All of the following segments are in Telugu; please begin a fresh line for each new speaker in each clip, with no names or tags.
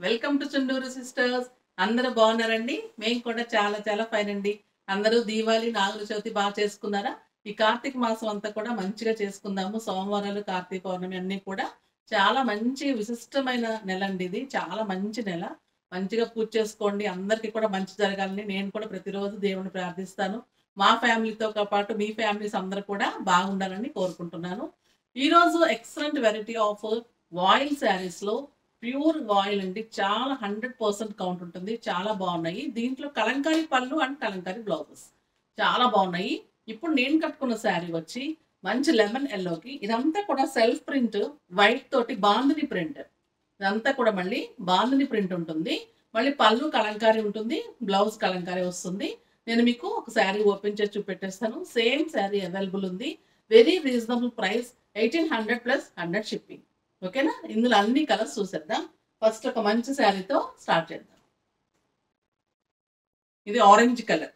వెల్కమ్ టు చుండూరు సిస్టర్స్ అందరూ బాగున్నారండి మేము కూడా చాలా చాలా ఫైన్ అండి అందరూ దీవాళి నాగుల చవితి బాగా చేసుకున్నారా ఈ కార్తీక మాసం అంతా కూడా మంచిగా చేసుకుందాము సోమవారాలు కార్తీక పౌర్ణమి అన్ని కూడా చాలా మంచి విశిష్టమైన నెల అండి ఇది చాలా మంచి నెల మంచిగా పూజ చేసుకోండి అందరికీ కూడా మంచి జరగాలని నేను కూడా ప్రతిరోజు దేవుని ప్రార్థిస్తాను మా ఫ్యామిలీతో పాటు మీ ఫ్యామిలీస్ అందరూ కూడా బాగుండాలని కోరుకుంటున్నాను ఈ రోజు excellent variety of voile saris లో ప్యూర్ వాయిల్ అండి చాలా హండ్రెడ్ పర్సెంట్ కౌంట్ ఉంటుంది చాలా బాగున్నాయి దీంట్లో కలంకారీ పళ్ళు అండ్ కలంకారీ బ్లౌజెస్ చాలా బాగున్నాయి ఇప్పుడు నేను కట్టుకున్న శారీ వచ్చి మంచి లెమన్ ఎల్లోకి ఇదంతా కూడా సెల్ఫ్ ప్రింట్ వైట్ తోటి బాందిని ప్రింట్ ఇదంతా కూడా మళ్ళీ బాందిని ప్రింట్ ఉంటుంది మళ్ళీ పళ్ళు కలంకారీ ఉంటుంది బ్లౌజ్ కలంకారీ వస్తుంది నేను మీకు ఒక శారీ ఓపెన్ చేసి చూపెట్టేస్తాను సేమ్ శారీ అవైలబుల్ ఉంది very reasonable price eighteen hundred plus hundred shipping ఓకేనా ఇందులో అన్ని కలర్స్ చూసేద్దాం ఫస్ట్ ఒక మంచి శారీతో స్టార్ట్ చేద్దాం ఇది ఆరెంజ్ కలర్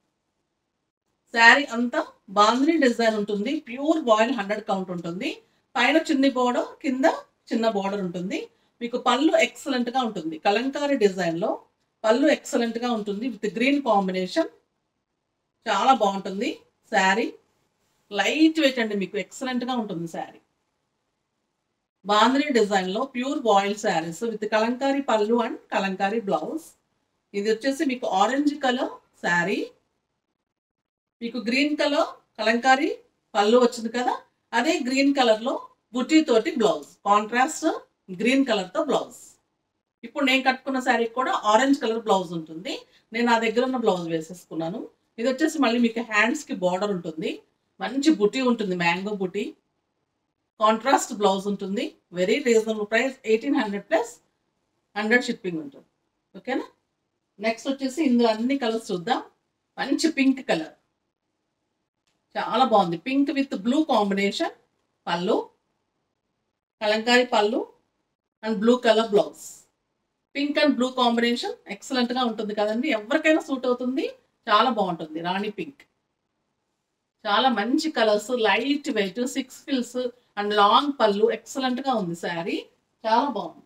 శారీ అంతా బాందిని డిజైన్ ఉంటుంది ప్యూర్ బాయిల్ హండ్రెడ్ కౌంట్ ఉంటుంది పైన చిన్ని బోర్డర్ కింద చిన్న బోర్డర్ ఉంటుంది మీకు పళ్ళు ఎక్సలెంట్ గా ఉంటుంది కలంకారీ డిజైన్ లో పళ్ళు ఎక్సలెంట్ గా ఉంటుంది విత్ గ్రీన్ కాంబినేషన్ చాలా బాగుంటుంది శారీ లైట్ వెయిట్ అండి మీకు ఎక్సలెంట్ గా ఉంటుంది శారీ బాంద్రీ డిజైన్ లో pure voile saris with kalamkari పళ్ళు అండ్ కలంకారీ బ్లౌజ్ ఇది వచ్చేసి మీకు ఆరెంజ్ కలర్ శారీ మీకు గ్రీన్ కలర్ కలంకారీ పళ్ళు వచ్చింది కదా అదే గ్రీన్ కలర్ లో బుటీ తోటి బ్లౌజ్ కాంట్రాస్ట్ గ్రీన్ కలర్ తో బ్లౌజ్ ఇప్పుడు నేను కట్టుకున్న శారీ కూడా ఆరెంజ్ కలర్ బ్లౌజ్ ఉంటుంది నేను నా దగ్గర ఉన్న బ్లౌజ్ వేసేసుకున్నాను ఇది వచ్చేసి మళ్ళీ మీకు హ్యాండ్స్ కి బార్డర్ ఉంటుంది మంచి బుటీ ఉంటుంది మ్యాంగో బుటీ కాంట్రాస్ట్ బ్లౌజ్ ఉంటుంది very reasonable price eighteen hundred plus hundred shipping ఉంటుంది ఓకేనా నెక్స్ట్ వచ్చేసి ఇందులో అన్ని కలర్స్ చూద్దాం మంచి పింక్ కలర్ చాలా బాగుంది పింక్ విత్ బ్లూ కాంబినేషన్ పళ్ళు కలంకారీ పళ్ళు and blue colour blouse pink and blue combination excellent గా ఉంటుంది కదండి ఎవరికైనా సూట్ అవుతుంది చాలా బాగుంటుంది రాణి పింక్ చాలా మంచి కలర్స్ లైట్ వెయిట్ సిక్స్ ఫిల్స్ అండ్ లాంగ్ పళ్ళు ఎక్సలెంట్ గా ఉంది శారీ చాలా బాగుంది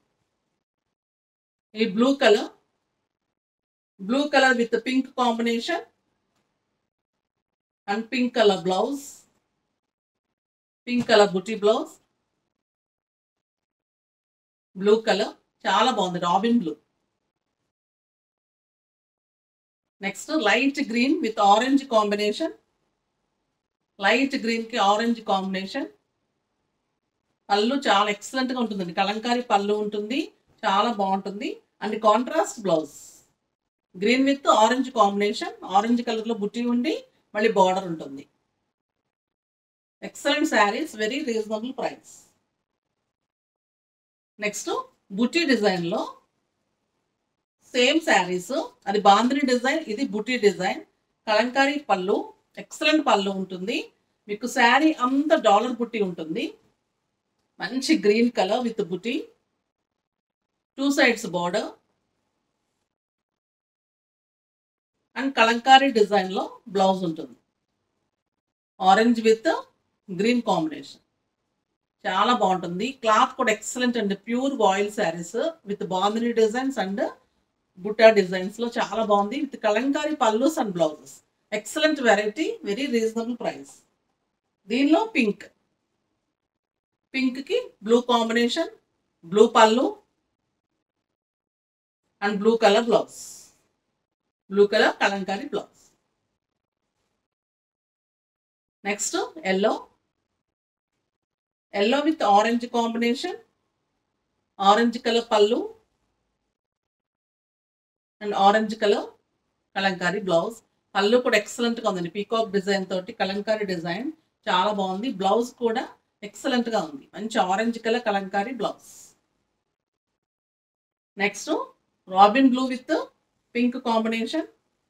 ఈ blue colour blue colour with pink combination and pink colour blouse pink colour బుటీ బ్లౌజ్ బ్లూ కలర్ చాలా బాగుంది robin blue next light green with orange combination light green కి ఆరెంజ్ కాంబినేషన్ పళ్ళు చాలా ఎక్సలెంట్ గా ఉంటుందండి కలంకారీ పళ్ళు ఉంటుంది చాలా బాగుంటుంది and contrast blouse green with orange combination orange colour లో బుట్టి ఉండి మళ్ళీ బార్డర్ ఉంటుంది excellent saris very reasonable price next బుట్టి డిజైన్ లో సేమ్ శారీస్ అది బాందిని డిజైన్ ఇది బుట్టి డిజైన్ కలంకారీ పళ్ళు ఎక్సలెంట్ పళ్ళు ఉంటుంది మీకు శారీ అంతా డాలర్ బుట్టి ఉంటుంది మంచి గ్రీన్ కలర్ విత్ బుటీ two sides border and kalamkari design లో బ్లౌజ్ ఉంటుంది ఆరెంజ్ విత్ గ్రీన్ కాంబినేషన్ చాలా బాగుంటుంది క్లాత్ కూడా ఎక్సలెంట్ అండి pure voile saris with bandhani designs and బుట్టా డిజైన్స్ లో చాలా బాగుంది with kalamkari pallus and blouses excellent variety very reasonable price దీనిలో పింక్ పింక్ కి బ్లూ కాంబినేషన్ బ్లూ పళ్ళు and blue colour blouse blue colour kalamkari blouse next yellow yellow with orange combination orange colour పళ్ళు and orange colour kalamkari blouse పళ్ళు కూడా ఎక్సలెంట్ గా ఉందండి పీకాక్ డిజైన్ తోటి కలంకారీ డిజైన్ చాలా బాగుంది బ్లౌజ్ కూడా ఎక్సలెంట్ గా ఉంది మంచి orange colour kalamkari blouse next robin blue with pink combination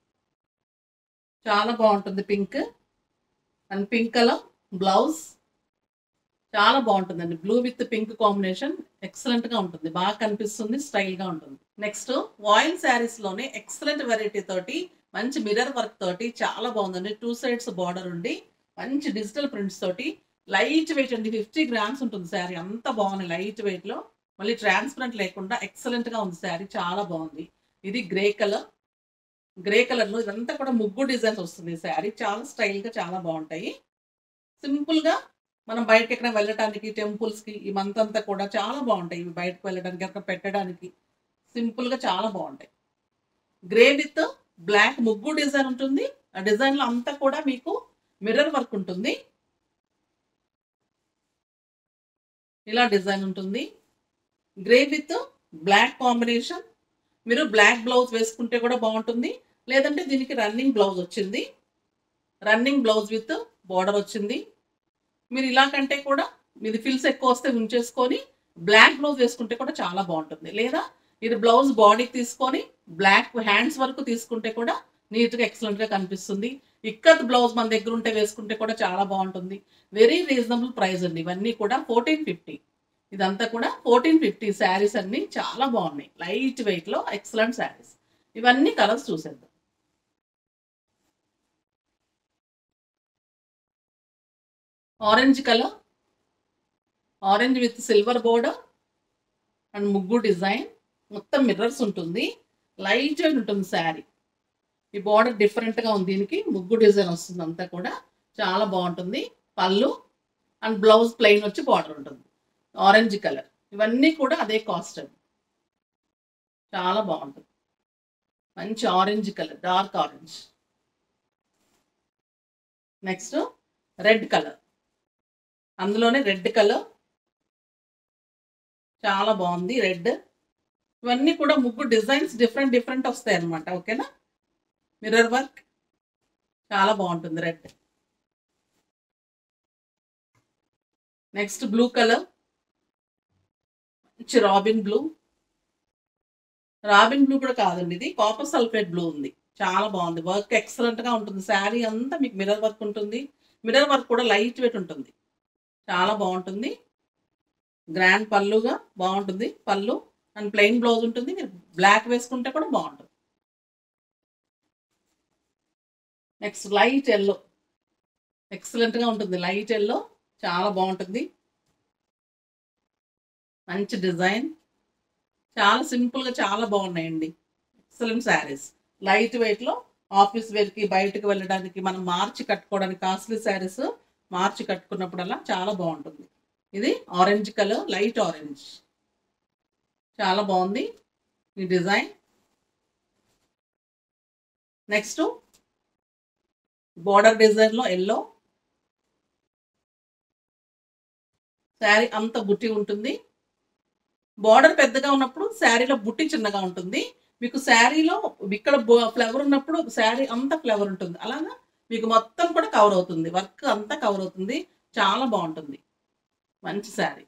చాలా బాగుంటుంది pink and pink colour blouse చాలా బాగుంటుందండి blue with pink combination excellent గా ఉంటుంది బాగా కనిపిస్తుంది స్టైల్ గా ఉంటుంది నెక్స్ట్ వాయిల్ శారీస్ లోనే ఎక్సలెంట్ వెరైటీ తోటి మంచి మిర్రర్ వర్క్ తోటి చాలా బాగుందండి టూ సైడ్స్ బార్డర్ ఉండి మంచి డిజిటల్ ప్రింట్స్ తోటి లైట్ వెయిట్ అండి ఫిఫ్టీ గ్రామ్స్ ఉంటుంది శారీ అంత బాగుంది లైట్ వెయిట్ లో మళ్ళీ ట్రాన్స్పరెంట్ లేకుండా ఎక్సలెంట్ గా ఉంది శారీ చాలా బాగుంది ఇది గ్రే కలర్ గ్రే కలర్ లో ఇదంతా కూడా ముగ్గు డిజైన్స్ వస్తుంది శారీ చాలా స్టైల్ గా చాలా బాగుంటాయి సింపుల్ గా మనం బయటకి ఎక్కడ వెళ్ళటానికి టెంపుల్స్ కి ఈ మంత్ అంతా కూడా చాలా బాగుంటాయి ఇవి బయటకు వెళ్ళడానికి అక్కడ పెట్టడానికి సింపుల్ గా చాలా బాగుంటాయి గ్రే విత్ బ్లాక్ ముగ్గు డిజైన్ ఉంటుంది ఆ డిజైన్ లో అంతా కూడా మీకు మిర్రర్ వర్క్ ఉంటుంది ఇలా డిజైన్ ఉంటుంది గ్రే విత్ బ్లాక్ కాంబినేషన్ మీరు బ్లాక్ బ్లౌజ్ వేసుకుంటే కూడా బాగుంటుంది లేదంటే దీనికి రన్నింగ్ బ్లౌజ్ వచ్చింది రన్నింగ్ బ్లౌజ్ విత్ బార్డర్ వచ్చింది మీరు ఇలా కంటే కూడా మీది ఫిల్స్ ఎక్కువ వస్తే ఉంచేసుకొని బ్లాక్ బ్లౌజ్ వేసుకుంటే కూడా చాలా బాగుంటుంది లేదా ఇది బ్లౌజ్ బాడీకి తీసుకొని బ్లాక్ హ్యాండ్స్ వరకు తీసుకుంటే కూడా నీట్గా ఎక్సలెంట్గా కనిపిస్తుంది ఇక్కత్ బ్లౌజ్ మన దగ్గర ఉంటే వేసుకుంటే కూడా చాలా బాగుంటుంది వెరీ రీజనబుల్ ప్రైస్ అండి ఇవన్నీ కూడా ఫోర్టీన్ ఫిఫ్టీ ఇదంతా కూడా ఫోర్టీన్ ఫిఫ్టీ శారీస్ అన్ని చాలా బాగున్నాయి లైట్ వెయిట్ లో ఎక్సలెంట్ శారీస్ ఇవన్నీ కలర్స్ చూసేద్దాం orange colour orange with silver border and ముగ్గు డిజైన్ మొత్తం మిర్రర్స్ ఉంటుంది లైట్ వెయిట్ ఉంటుంది శారీ ఈ బార్డర్ డిఫరెంట్గా ఉంది దీనికి ముగ్గు డిజైన్ వస్తుంది అంతా కూడా చాలా బాగుంటుంది పళ్ళు అండ్ బ్లౌజ్ ప్లెయిన్ వచ్చి బార్డర్ ఉంటుంది ఆరెంజ్ కలర్ ఇవన్నీ కూడా అదే కాస్ట్ అండి చాలా బాగుంటుంది మంచి orange colour dark orange next red colour అందులోనే రెడ్ కలర్ చాలా బాగుంది రెడ్ ఇవన్నీ కూడా ముగ్గు డిజైన్స్ డిఫరెంట్ డిఫరెంట్ వస్తాయి అన్నమాట ఓకేనా మిర్రర్ వర్క్ చాలా బాగుంటుంది రెడ్ నెక్స్ట్ బ్లూ కలర్ మంచి రాబిన్ బ్లూ రాబిన్ బ్లూ కూడా కాదండి ఇది కాపర్ సల్ఫేట్ బ్లూ ఉంది చాలా బాగుంది వర్క్ ఎక్సలెంట్ గా ఉంటుంది శారీ అంతా మీకు మిర్రర్ వర్క్ ఉంటుంది మిర్రర్ వర్క్ కూడా లైట్ వెయిట్ ఉంటుంది చాలా బాగుంటుంది గ్రాండ్ పళ్ళుగా బాగుంటుంది పళ్ళు అండ్ ప్లెయిన్ బ్లౌజ్ ఉంటుంది మీరు బ్లాక్ వేసుకుంటే కూడా బాగుంటుంది నెక్స్ట్ లైట్ ఎల్లో ఎక్సలెంట్ గా ఉంటుంది లైట్ ఎల్లో చాలా బాగుంటుంది మంచి డిజైన్ చాలా సింపుల్ గా చాలా బాగున్నాయండి ఎక్సలెంట్ శారీస్ లైట్ వెయిట్ లో ఆఫీస్ వేర్ కి బయటకు వెళ్ళడానికి మనం మార్చి కట్టుకోవడానికి కాస్ట్లీ శారీస్ మార్చి కట్టుకున్నప్పుడల్లా చాలా బాగుంటుంది ఇది ఆరెంజ్ కలర్ లైట్ ఆరెంజ్ చాలా బాగుంది ఈ డిజైన్ నెక్స్ట్ బార్డర్ డిజైన్ లో ఎల్లో శారీ అంత బుట్టి ఉంటుంది బార్డర్ పెద్దగా ఉన్నప్పుడు శారీలో బుట్టి చిన్నగా ఉంటుంది మీకు శారీలో ఇక్కడ ఫ్లవర్ ఉన్నప్పుడు శారీ అంతా ఫ్లవర్ ఉంటుంది అలాగా మీకు మొత్తం కూడా కవర్ అవుతుంది వర్క్ అంతా కవర్ అవుతుంది చాలా బాగుంటుంది మంచి శారీ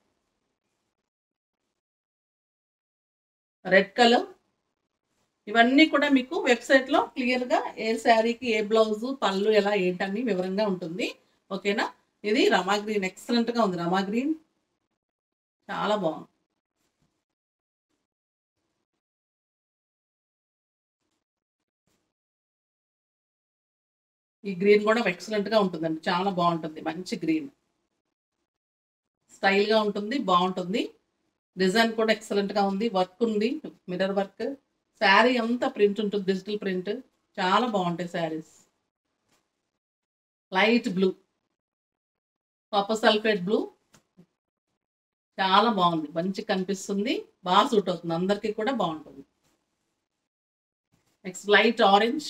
రెడ్ కలర్ ఇవన్నీ కూడా మీకు వెబ్సైట్లో క్లియర్గా ఏ శారీకి ఏ బ్లౌజ్ పళ్ళు ఎలా ఏంటని వివరంగా ఉంటుంది ఓకేనా ఇది రమా గ్రీన్ ఎక్సలెంట్గా ఉంది రమా గ్రీన్ చాలా బాగుంది ఈ గ్రీన్ కూడా ఎక్సలెంట్ గా ఉంటుందండి చాలా బాగుంటుంది మంచి గ్రీన్ స్టైల్ గా ఉంటుంది బాగుంటుంది డిజైన్ కూడా ఎక్సలెంట్ గా ఉంది వర్క్ ఉంది మిర్రర్ వర్క్ శారీ అంతా ప్రింట్ ఉంటుంది డిజిటల్ ప్రింట్ చాలా బాగుంటాయి saris light blue copper sulphate blue చాలా బాగుంది మంచి కనిపిస్తుంది బాగా సూట్ అవుతుంది అందరికీ కూడా బాగుంటుంది నెక్స్ట్ లైట్ ఆరెంజ్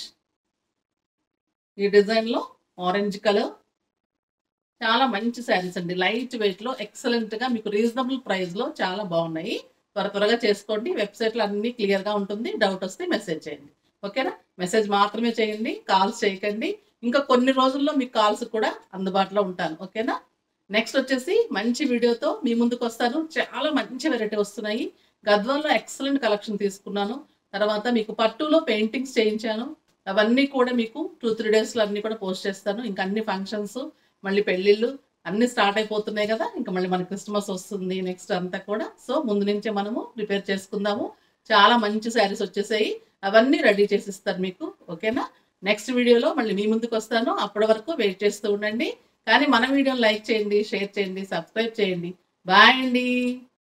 ఈ డిజైన్లో ఆరెంజ్ కలర్ చాలా మంచి శారీస్ అండి లైట్ వెయిట్లో ఎక్సలెంట్గా మీకు రీజనబుల్ ప్రైస్లో చాలా బాగున్నాయి త్వర త్వరగా చేసుకోండి వెబ్సైట్లో అన్నీ క్లియర్గా ఉంటుంది డౌట్ వస్తే మెసేజ్ చేయండి ఓకేనా మెసేజ్ మాత్రమే చేయండి కాల్స్ చేయకండి ఇంకా కొన్ని రోజుల్లో మీకు కాల్స్ కూడా అందుబాటులో ఉంటాను ఓకేనా నెక్స్ట్ వచ్చేసి మంచి వీడియోతో మీ ముందుకు వస్తాను చాలా మంచి వెరైటీ వస్తున్నాయి గద్వాల్లో ఎక్సలెంట్ కలెక్షన్ తీసుకున్నాను తర్వాత మీకు పట్టులో పెయింటింగ్స్ చేయించాను అవన్నీ కూడా మీకు టూ త్రీ డేస్లో అన్నీ కూడా పోస్ట్ చేస్తాను ఇంకా అన్ని ఫంక్షన్స్ మళ్ళీ పెళ్ళిళ్ళు అన్ని స్టార్ట్ అయిపోతున్నాయి కదా ఇంకా మళ్ళీ మన క్రిస్మస్ వస్తుంది నెక్స్ట్ అంతా కూడా సో ముందు నుంచే మనము ప్రిపేర్ చేసుకుందాము చాలా మంచి శారీస్ వచ్చేసాయి అవన్నీ రెడీ చేసి ఇస్తాను మీకు ఓకేనా నెక్స్ట్ వీడియోలో మళ్ళీ మీ ముందుకు వస్తాను అప్పటి వరకు వెయిట్ చేస్తూ ఉండండి కానీ మన వీడియోని లైక్ చేయండి షేర్ చేయండి సబ్స్క్రైబ్ చేయండి బాయ్ అండి